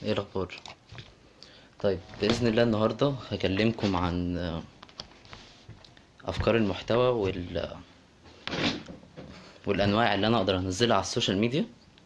ايه الاخبار طيب باذن الله النهارده هكلمكم عن آه، افكار المحتوى وال والانواع اللي انا اقدر انزلها على السوشيال ميديا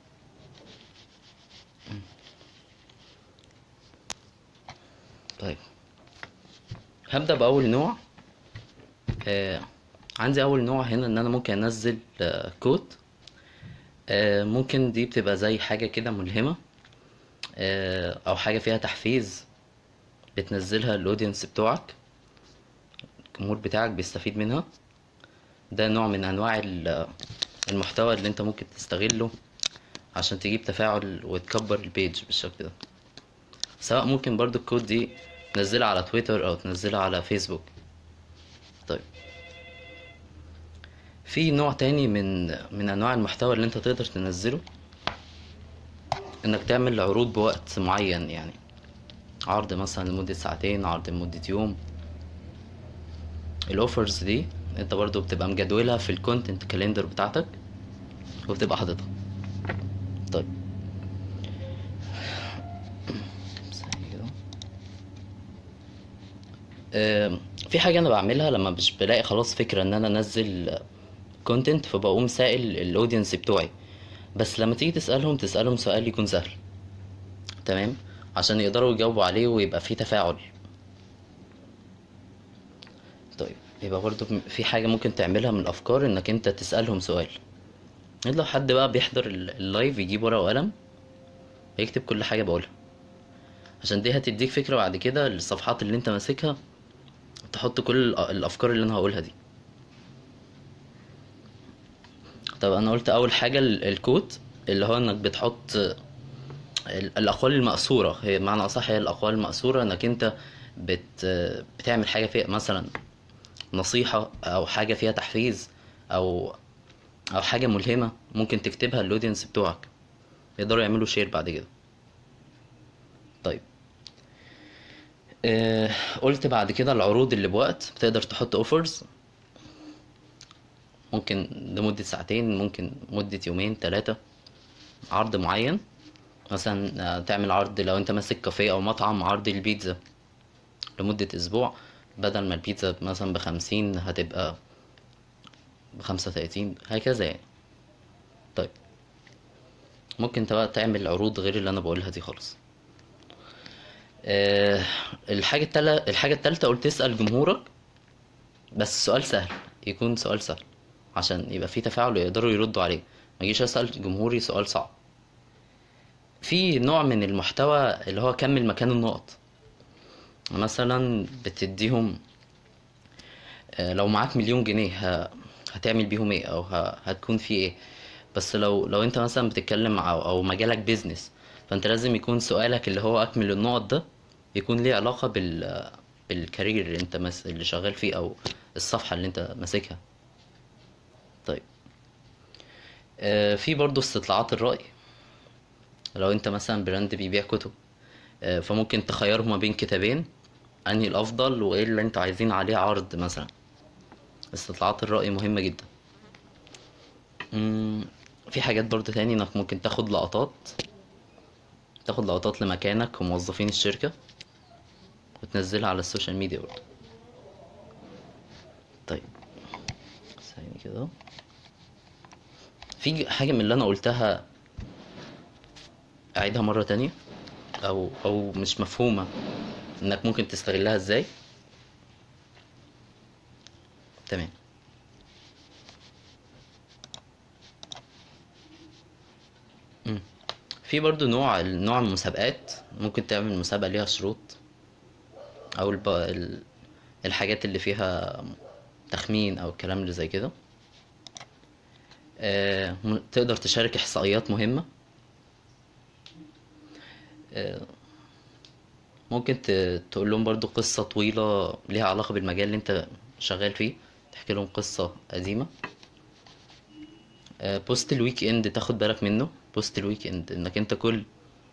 طيب هبدا باول نوع آه عندي اول نوع هنا ان انا ممكن انزل آه كود آه ممكن دي بتبقى زي حاجه كده ملهمه آه او حاجه فيها تحفيز بتنزلها الاودينس بتوعك الجمهور بتاعك بيستفيد منها ده نوع من انواع ال- المحتوى اللي انت ممكن تستغله عشان تجيب تفاعل وتكبر البيج بالشكل ده سواء ممكن برضو الكود دي تنزلها على تويتر او تنزلها على فيسبوك طيب في نوع تاني من من انواع المحتوى اللي انت تقدر تنزله انك تعمل عروض بوقت معين يعني عرض مثلا لمدة ساعتين عرض لمدة يوم الاوفرز دي انت برضو بتبقى مجدولها في الكونتنت كالندر بتاعتك وبتبقى حاططها طيب ثانية كده. آم، في حاجة أنا بعملها لما مش بلاقي خلاص فكرة إن أنا أنزل كونتنت فبقوم سائل الأودينس بتوعي بس لما تيجي تسألهم تسألهم سؤال يكون سهل تمام عشان يقدروا يجاوبوا عليه ويبقى فيه تفاعل طيب يبقى برضو في حاجة ممكن تعملها من الأفكار إنك أنت تسألهم سؤال لو حد بقى بيحضر ال- اللايف يجيب ورقة وقلم يكتب كل حاجة بقولها عشان دي هتديك فكرة بعد كده الصفحات اللي انت ماسكها تحط كل الأ- الأفكار اللي أنا هقولها دي طب أنا قلت أول حاجة ال- الكود اللي هو إنك بتحط ال- الأقوال المأثورة هي معنى أصح هي الأقوال المأثورة إنك أنت بت بتعمل حاجة فيها مثلا نصيحة أو حاجة فيها تحفيز أو أو حاجة ملهمة ممكن تكتبها للأودينس بتوعك يقدروا يعملوا شير بعد كده طيب آه قلت بعد كده العروض اللي بوقت بتقدر تحط اوفرز ممكن لمدة ساعتين ممكن مدة يومين ثلاثة عرض معين مثلا آه، تعمل عرض لو انت ماسك كافيه او مطعم عرض البيتزا لمدة اسبوع بدل ما البيتزا مثلا بخمسين هتبقى بخمسة وتلاتين هكذا يعني طيب ممكن انت بقى تعمل عروض غير اللي انا بقولها دي خالص آه، الحاجة التالتة الحاجة التالتة قلت تسأل جمهورك بس سؤال سهل يكون سؤال سهل عشان يبقى فيه تفاعل ويقدروا يردوا عليه ما اجيش اسأل جمهوري سؤال صعب في نوع من المحتوى اللي هو كمل مكان النقط مثلا بتديهم آه، لو معاك مليون جنيه ه- هتعمل بيهم ايه او ه- هتكون في ايه بس لو لو انت مثلا بتتكلم او او مجالك بيزنس فانت لازم يكون سؤالك اللي هو اكمل النقط ده يكون ليه علاقة بال بالكارير اللي انت مس... اللي شغال فيه او الصفحة اللي انت ماسكها طيب آه في برضو استطلاعات الرأي لو انت مثلا براند بيبيع كتب آه فممكن تخيروا ما بين كتابين انهي الافضل وايه اللي انتوا عايزين عليه عرض مثلا استطلاعات الرأي مهمة جدا مم، في حاجات برضو تاني انك ممكن تاخد لقطات تاخد لقطات لمكانك وموظفين الشركة وتنزلها على السوشيال ميديا برضو طيب ثانية كده في حاجة من اللي أنا قلتها أعيدها مرة تانية أو أو مش مفهومة إنك ممكن تستغلها إزاي تمام مم. في برضو نوع نوع المسابقات ممكن تعمل مسابقة ليها شروط أو الب... ال- الحاجات اللي فيها تخمين أو الكلام اللي زي كده آه، م- تقدر تشارك إحصائيات مهمة آه، ممكن ت- تقول لهم برضو قصة طويلة ليها علاقة بالمجال اللي انت شغال فيه تحكي لهم قصة قديمة آه، بوست الويك اند تاخد بالك منه بوست الويك اند انك انت كل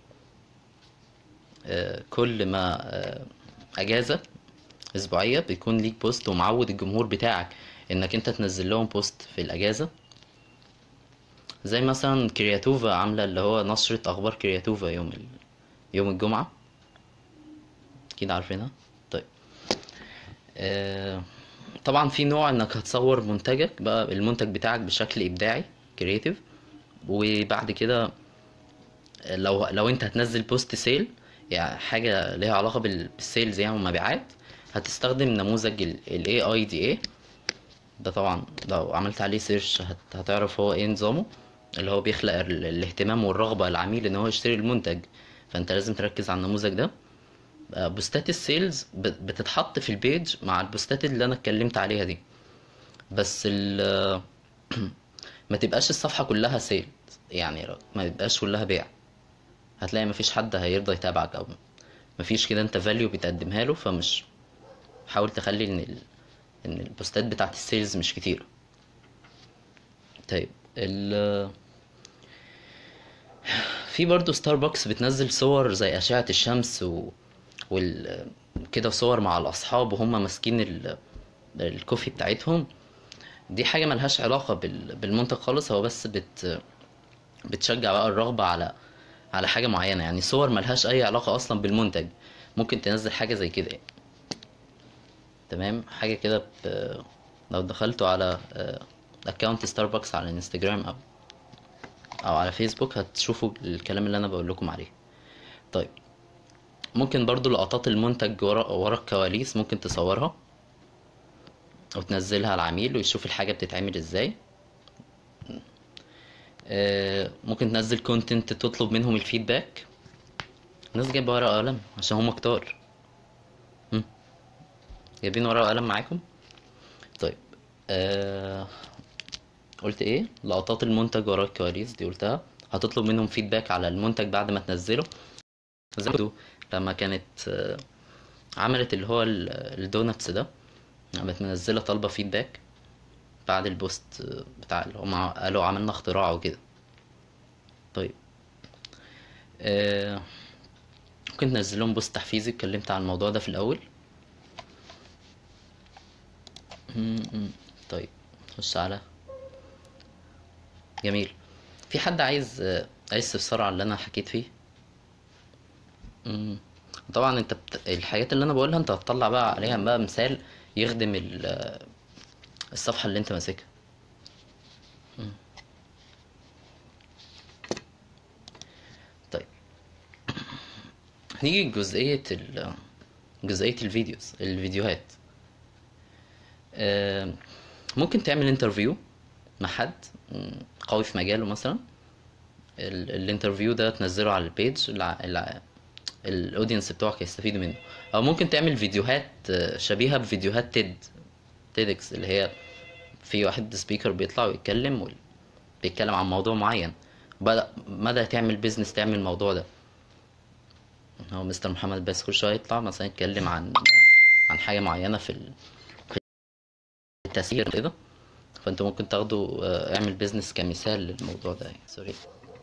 آه، كل ما آه، اجازة اسبوعية بيكون ليك بوست ومعود الجمهور بتاعك انك انت تنزل لهم بوست في الاجازة زي مثلا كرياتوفا عاملة اللي هو نشرة اخبار كرياتوفا يوم ال... يوم الجمعة اكيد عارفينها طيب آه، طبعا في نوع انك هتصور منتجك بقى المنتج بتاعك بشكل ابداعي كرييتيف وبعد كده لو لو انت هتنزل بوست سيل يعني حاجه ليها علاقه بال- بالسيلز يعني والمبيعات هتستخدم نموذج ال AIDA ده طبعا لو عملت عليه سيرش هت... هتعرف هو ايه نظامه اللي هو بيخلق ال... الاهتمام والرغبة العميل ان هو يشتري المنتج فانت لازم تركز على النموذج ده آه، بوستات السيلز ب- بتتحط في البيج مع البوستات اللي انا اتكلمت عليها دي بس ال ما تبقاش الصفحة كلها سيلز يعني ما تبقاش كلها بيع هتلاقي مفيش حد هيرضى يتابعك او مفيش كده انت فاليو بتقدمها له فمش حاول تخلي ان ال... ان البوستات بتاعت السيلز مش كتير طيب ال في برضو ستاربكس بتنزل صور زي أشعة الشمس و... وال... كده صور مع الأصحاب وهم ماسكين ال... الكوفي بتاعتهم دي حاجة ملهاش علاقة بال... بالمنتج خالص هو بس بت... بتشجع بقى الرغبة على على حاجة معينة يعني صور ملهاش أي علاقة أصلا بالمنتج ممكن تنزل حاجة زي كده يعني. تمام حاجة كده ب... لو دخلتوا على اكونت ستاربكس على انستجرام او او على فيسبوك هتشوفوا الكلام اللي انا بقول لكم عليه طيب ممكن برضو لقطات المنتج ورا ورا الكواليس ممكن تصورها وتنزلها على العميل ويشوف الحاجة بتتعمل ازاي آه، ممكن تنزل كونتنت تطلب منهم الفيدباك الناس جايبة ورقة وقلم عشان هم كتار هم. جايبين ورقة وقلم معاكم طيب آه... قلت ايه لقطات المنتج ورا الكواليس دي قلتها هتطلب منهم فيدباك على المنتج بعد ما تنزله زي ما قلتوا لما كانت آه، عملت اللي هو ال- الدوناتس ده قامت منزلة طالبة فيدباك بعد البوست آه، بتاع اللي هم قالوا عملنا اختراع وكده طيب آه... ممكن تنزل لهم بوست تحفيزي اتكلمت عن الموضوع ده في الأول م- م. طيب نخش على جميل في حد عايز آه، عايز استفسار على اللي انا حكيت فيه مم. طبعا انت بت... الحاجات اللي انا بقولها انت هتطلع بقى عليها بقى مثال يخدم ال... آه، الصفحة اللي انت ماسكها مم. طيب نيجي لجزئية ال... جزئية الفيديوز الفيديوهات آه، ممكن تعمل انترفيو مع حد مم، قوي في مجاله مثلا ال- الانترفيو ده تنزله على البيج الع... الع... الاودينس بتوعك يستفيدوا منه او ممكن تعمل فيديوهات آه، شبيهة بفيديوهات تيد تيدكس اللي هي في واحد سبيكر بيطلع ويتكلم وال- بيتكلم عن موضوع معين بدأ بدأ تعمل بيزنس تعمل الموضوع ده هو مستر محمد باس كل شوية يطلع مثلا يتكلم عن عن حاجة معينة في ال... في التسيير كده فانت ممكن تاخده آه، اعمل بيزنس كمثال للموضوع ده يعني سوري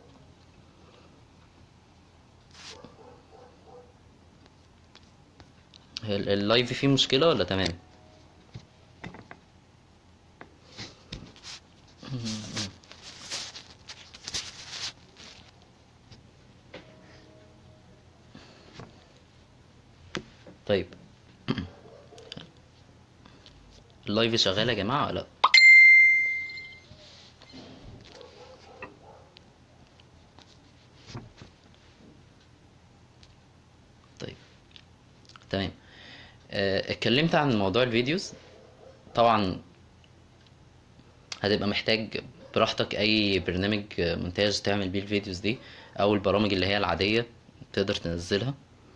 هي ال- اللايف فيه مشكلة ولا تمام طيب اللايف شغال يا جماعة ولا لا طيب تمام آه، اتكلمت عن موضوع الفيديوز طبعا هتبقى محتاج براحتك اي برنامج آه، مونتاج تعمل بيه الفيديوز دي او البرامج اللي هي العادية تقدر تنزلها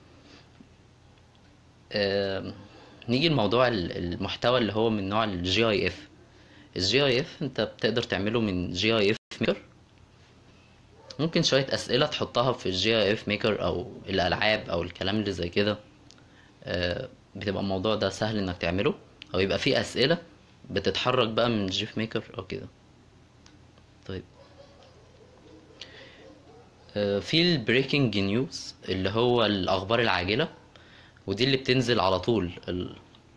آم، نيجي لموضوع ال- المحتوى اللي هو من نوع الجي اي اف الجي اي اف انت بتقدر تعمله من جي اي اف ميكر ممكن شوية اسئلة تحطها في الجي اي اف ميكر او الالعاب او الكلام اللي زي كده آه، بتبقى الموضوع ده سهل انك تعمله او يبقى فيه اسئلة بتتحرك بقى من جي اف ميكر او كده طيب آه، في البريكنج نيوز اللي هو الاخبار العاجلة ودي اللي بتنزل على طول ال...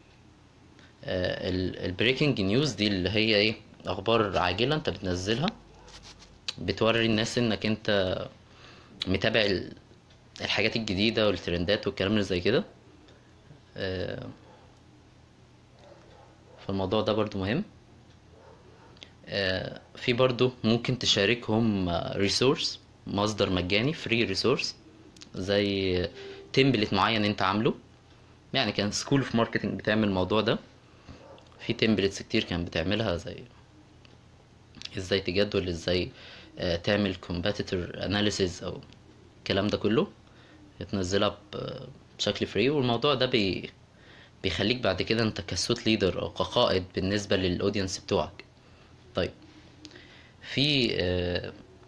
البريكنج نيوز دي اللي هي ايه اخبار عاجلة انت بتنزلها بتوري الناس انك انت متابع ال... الحاجات الجديدة والترندات والكلام اللي زي كده آه، فالموضوع ده برضو مهم آه، في برضو ممكن تشاركهم ريسورس مصدر مجاني فري ريسورس زي تمبلت معين انت عامله يعني كان سكول اوف ماركتنج بتعمل الموضوع ده في تمبلتس كتير كان بتعملها زي ازاي تجدول ازاي آه، تعمل competitor analysis او الكلام ده كله تنزلها ب- بشكل فري والموضوع ده بي بيخليك بعد كده انت كسوت ليدر او كقائد بالنسبة للاودينس بتوعك طيب في آه،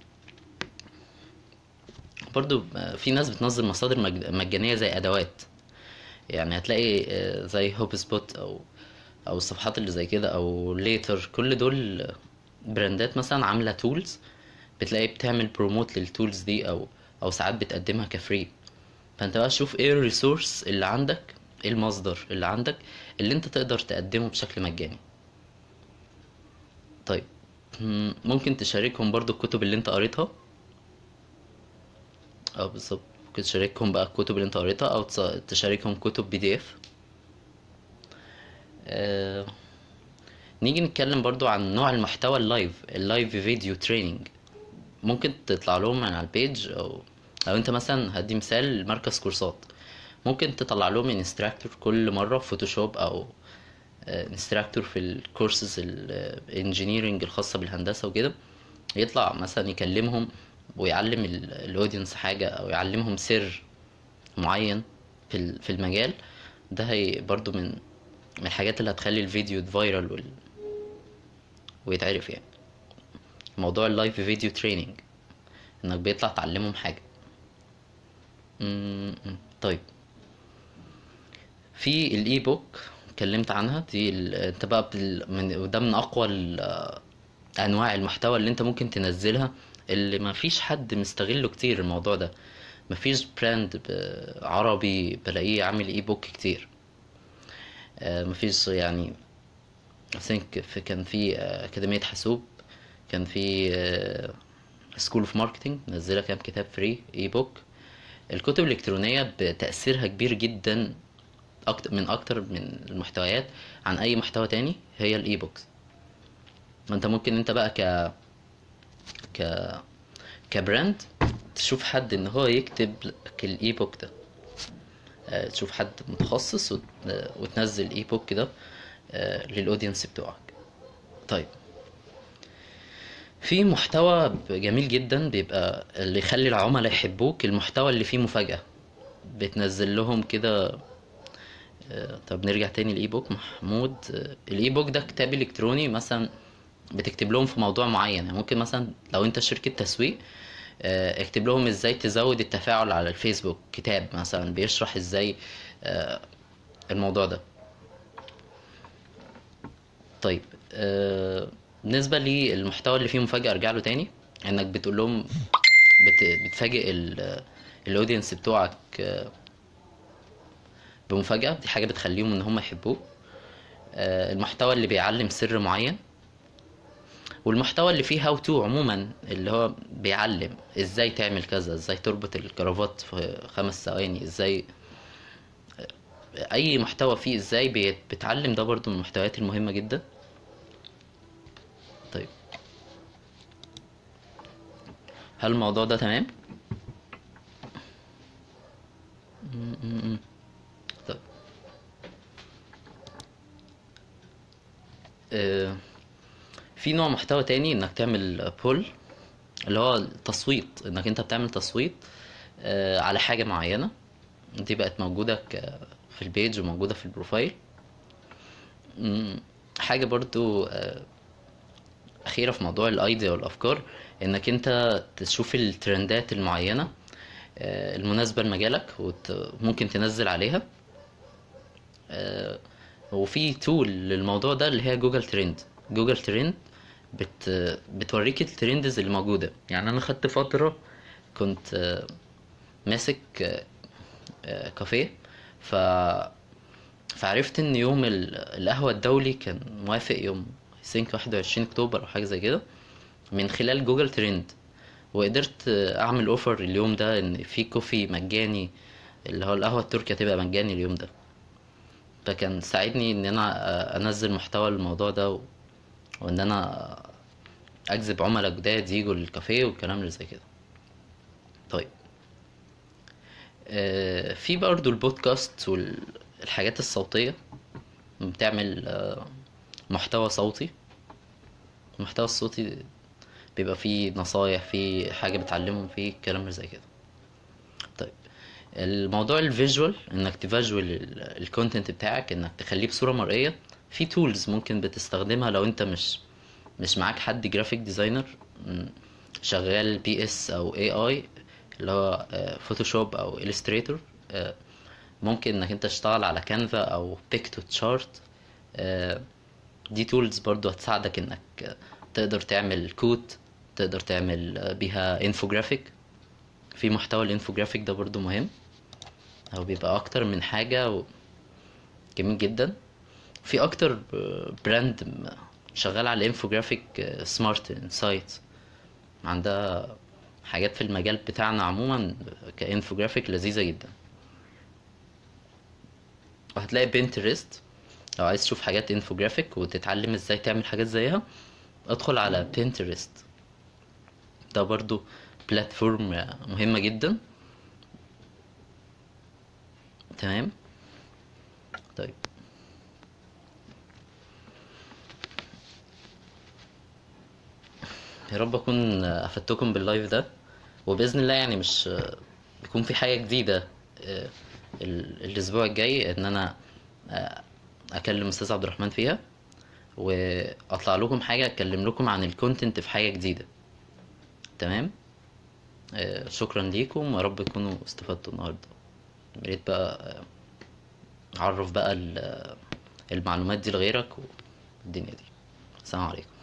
برضو آه، في ناس بتنزل مصادر مج- مجانية زي ادوات يعني هتلاقي آه، زي هوب سبوت او او الصفحات اللي زي كده او ليتر كل دول براندات مثلا عامله تولز بتلاقي بتعمل بروموت للتولز دي او او ساعات بتقدمها كفري فانت بقى شوف ايه الريسورس اللي عندك ايه المصدر اللي عندك اللي انت تقدر تقدمه بشكل مجاني طيب مم، ممكن تشاركهم برضو الكتب اللي انت قريتها اه بالظبط ممكن تشاركهم بقى الكتب اللي انت قريتها او تص- تشاركهم كتب بي دي اف آه، نيجي نتكلم برضو عن نوع المحتوى اللايف اللايف فيديو تريننج ممكن تطلع لهم من على البيج او لو انت مثلا هدي مثال مركز كورسات ممكن تطلع لهم انستراكتور كل مرة في فوتوشوب او انستراكتور في الكورسز الانجينيرنج الخاصة بالهندسة وكده يطلع مثلا يكلمهم ويعلم الاودينس حاجة او يعلمهم سر معين في ال- في المجال ده هي برضو من من الحاجات اللي هتخلي الفيديو فايرال وال... ويتعرف يعني موضوع اللايف فيديو تريننج انك بيطلع تعلمهم حاجة م- م. طيب في الاي بوك اتكلمت عنها دي ال... انت بقى بال... من... وده من اقوى ال... انواع المحتوى اللي انت ممكن تنزلها اللي ما فيش حد مستغله كتير الموضوع ده ما فيش براند ب- عربي بلاقيه عامل اي بوك كتير آه، ما فيش يعني I think في كان في آه، أكاديمية حاسوب كان في سكول اوف ماركتنج منزلة كام كتاب فري اي بوك الكتب الإلكترونية بتأثيرها كبير جدا أكتر من أكتر من المحتويات عن أي محتوى تاني هي الاي بوكس ما انت ممكن انت بقى ك ك كبراند تشوف حد ان هو يكتب لك الاي بوك ده آه، تشوف حد متخصص وت- آه، وتنزل اي بوك ده آه، للاودينس بتوعك طيب في محتوى ب- جميل جدا بيبقى اللي يخلي العملاء يحبوك المحتوى اللي فيه مفاجأة بتنزل لهم كده آه، طب نرجع تاني الاي بوك محمود آه، الاي بوك ده كتاب الكتروني مثلا بتكتب لهم في موضوع معين يعني ممكن مثلا لو انت شركة تسويق آه، اكتب لهم ازاي تزود التفاعل على الفيسبوك كتاب مثلا بيشرح ازاي آه، الموضوع ده طيب آه، بالنسبة للمحتوى اللي فيه مفاجأة ارجع له تاني انك بتقول لهم بت- بتفاجئ الاودينس بتوعك آه، بمفاجأة دي حاجة بتخليهم ان هم يحبوك آه، المحتوى اللي بيعلم سر معين والمحتوى اللي فيه هاو تو عموما اللي هو بيعلم ازاي تعمل كذا ازاي تربط الكرافات في خمس ثواني ازاي اي محتوى فيه ازاي بيت- بتعلم ده برضو من المحتويات المهمة جدا طيب هل الموضوع ده تمام م- م- م. طيب آه، في نوع محتوى تاني انك تعمل بول اللي هو التصويت انك انت بتعمل تصويت آه، على حاجة معينة دي بقت موجودة ك- في البيج وموجودة في البروفايل مم، حاجة برضو آه، أخيرة في موضوع الأيديا والأفكار إنك أنت تشوف الترندات المعينة آه، المناسبة لمجالك وممكن تنزل عليها آه، وفي تول للموضوع ده اللي هي جوجل ترند جوجل ترند بت بتوريك الترندز اللي موجودة يعني أنا خدت فترة كنت آه، ماسك آه، آه، كافيه ف فعرفت ان يوم ال- القهوة الدولي كان موافق يوم سينك 21 اكتوبر او حاجة زي كده من خلال جوجل ترند وقدرت اعمل اوفر اليوم ده ان في كوفي مجاني اللي هو القهوة التركي هتبقى مجاني اليوم ده فكان ساعدني ان انا انزل محتوى الموضوع ده و... وان انا اجذب عملاء جداد يجوا الكافيه والكلام اللي زي كده طيب آه، في برضو البودكاست والحاجات الصوتية بتعمل آه، محتوى صوتي المحتوى الصوتي بيبقى فيه نصايح فيه حاجة بتعلمهم فيه الكلام اللي زي كده طيب الموضوع الفيجوال انك تفيجوال الكونتنت بتاعك انك تخليه بصورة مرئية في تولز ممكن بتستخدمها لو انت مش مش معاك حد جرافيك ديزاينر شغال بي اس او اي اي اللي هو فوتوشوب او الستريتور ممكن انك انت تشتغل على كانفا او بيكتو تشارت دي تولز برضو هتساعدك انك آه، تقدر تعمل كود تقدر تعمل آه، بيها انفوجرافيك في محتوى الانفوجرافيك ده برضو مهم او بيبقى اكتر من حاجة و... جميل جدا في اكتر براند م- شغال على الانفوجرافيك سمارت انسايت عندها حاجات في المجال بتاعنا عموما كانفوجرافيك لذيذة جدا وهتلاقي بنترست لو عايز تشوف حاجات انفوجرافيك وتتعلم ازاي تعمل حاجات زيها ادخل على بنترست ده برضو بلاتفورم مهمة جدا تمام طيب يا رب اكون افدتكم باللايف ده وباذن الله يعني مش يكون في حاجه جديده آه، ال- الاسبوع الجاي ان انا آه، اكلم استاذ عبد الرحمن فيها واطلع لكم حاجه اتكلم لكم عن الكونتنت في حاجه جديده تمام آه، شكرا ليكم ويا رب تكونوا استفدتوا النهارده يا ريت بقى آه، عرف بقى ال- المعلومات دي لغيرك والدنيا دي السلام عليكم